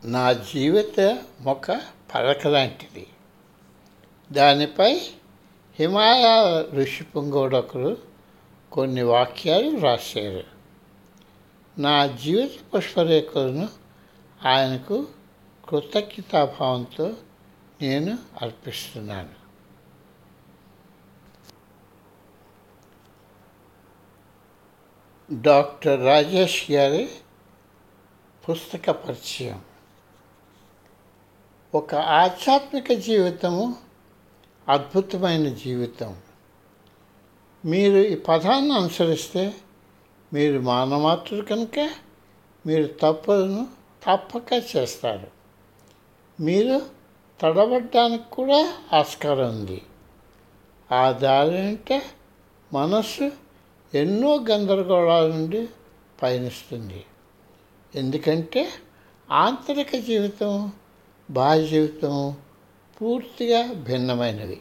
నా జీవిత ఒక పలక లాంటిది దానిపై హిమాలయ ఋషి పుంగవుడొకరు కొన్ని వాక్యాలు రాశారు నా జీవిత పుష్పరేఖలను ఆయనకు కృతజ్ఞతాభావంతో నేను అర్పిస్తున్నాను డాక్టర్ రాజేష్ గారి పుస్తక పరిచయం ఒక ఆధ్యాత్మిక జీవితము అద్భుతమైన జీవితం మీరు ఈ పదాన్ని అనుసరిస్తే మీరు మానమాతృడు కనుక మీరు తప్పులను తప్పక చేస్తారు మీరు తడబడ్డానికి కూడా ఆస్కారం ఉంది ఆ దారి అంటే మనస్సు ఎన్నో గందరగోళాల నుండి పయనిస్తుంది ఎందుకంటే ఆంతరిక జీవితం బాహ్య జీవితం పూర్తిగా భిన్నమైనవి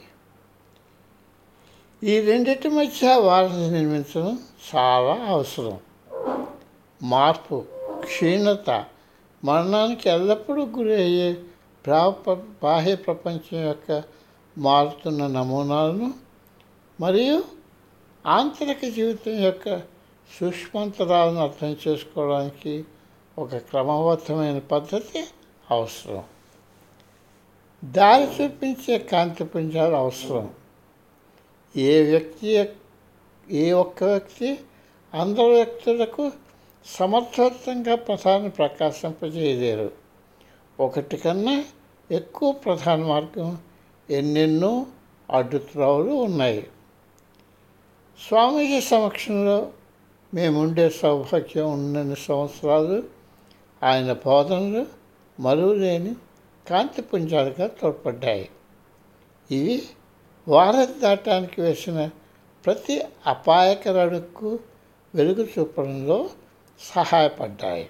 ఈ రెండింటి మధ్య వారధి నిర్మించడం చాలా అవసరం మార్పు క్షీణత మరణానికి ఎల్లప్పుడూ గురి అయ్యే బాహ్య ప్రపంచం యొక్క మారుతున్న నమూనాలను మరియు ఆంతరిక జీవితం యొక్క సూక్ష్మాంతరాలను అర్థం చేసుకోవడానికి ఒక క్రమబద్ధమైన పద్ధతి అవసరం దారి చూపించే కాంతి పుంజాలు అవసరం ఏ వ్యక్తి ఏ ఒక్క వ్యక్తి అందరు వ్యక్తులకు సమర్థవంతంగా ప్రధాన ప్రకాశింపజేయలేరు ఒకటి కన్నా ఎక్కువ ప్రధాన మార్గం ఎన్నెన్నో అడ్డుత్రావులు ఉన్నాయి స్వామీజీ సమక్షంలో మేముండే సౌభాగ్యం ఉన్నన్ని సంవత్సరాలు ఆయన బోధనలు మరువులేని కాంతి పుంజాలుగా తోడ్పడ్డాయి ఇవి వారధి దాటానికి వేసిన ప్రతి అపాయకర అడుగుకు వెలుగు చూపడంలో సహాయపడ్డాయి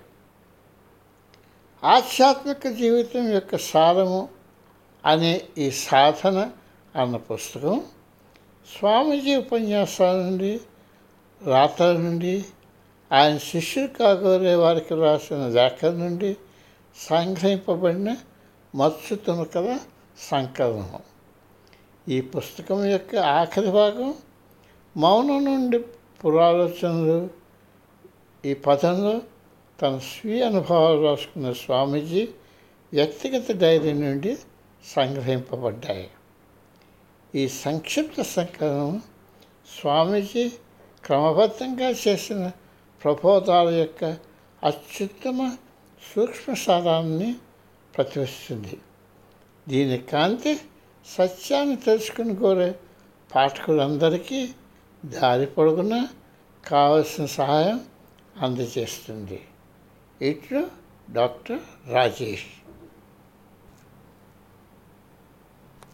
ఆధ్యాత్మిక జీవితం యొక్క సారము అనే ఈ సాధన అన్న పుస్తకం స్వామీజీ ఉపన్యాసాల నుండి రాతల నుండి ఆయన శిష్యులు కాగోరే వారికి రాసిన లేఖల నుండి సంగ్రహింపబడిన మత్స్సు తునకల సంకలనం ఈ పుస్తకం యొక్క ఆఖరి భాగం మౌనం నుండి పురాలోచనలు ఈ పదంలో తన స్వీయ అనుభవాలు రాసుకున్న స్వామీజీ వ్యక్తిగత డైరీ నుండి సంగ్రహింపబడ్డాయి ఈ సంక్షిప్త సంకలనం స్వామీజీ క్రమబద్ధంగా చేసిన ప్రబోధాల యొక్క అత్యుత్తమ సూక్ష్మ సారాన్ని ప్రతివస్తుంది దీని కాంతి సత్యాన్ని తెలుసుకుని కోరే పాఠకులందరికీ దారి పొడుగున కావలసిన సహాయం అందజేస్తుంది ఇట్లు డాక్టర్ రాజేష్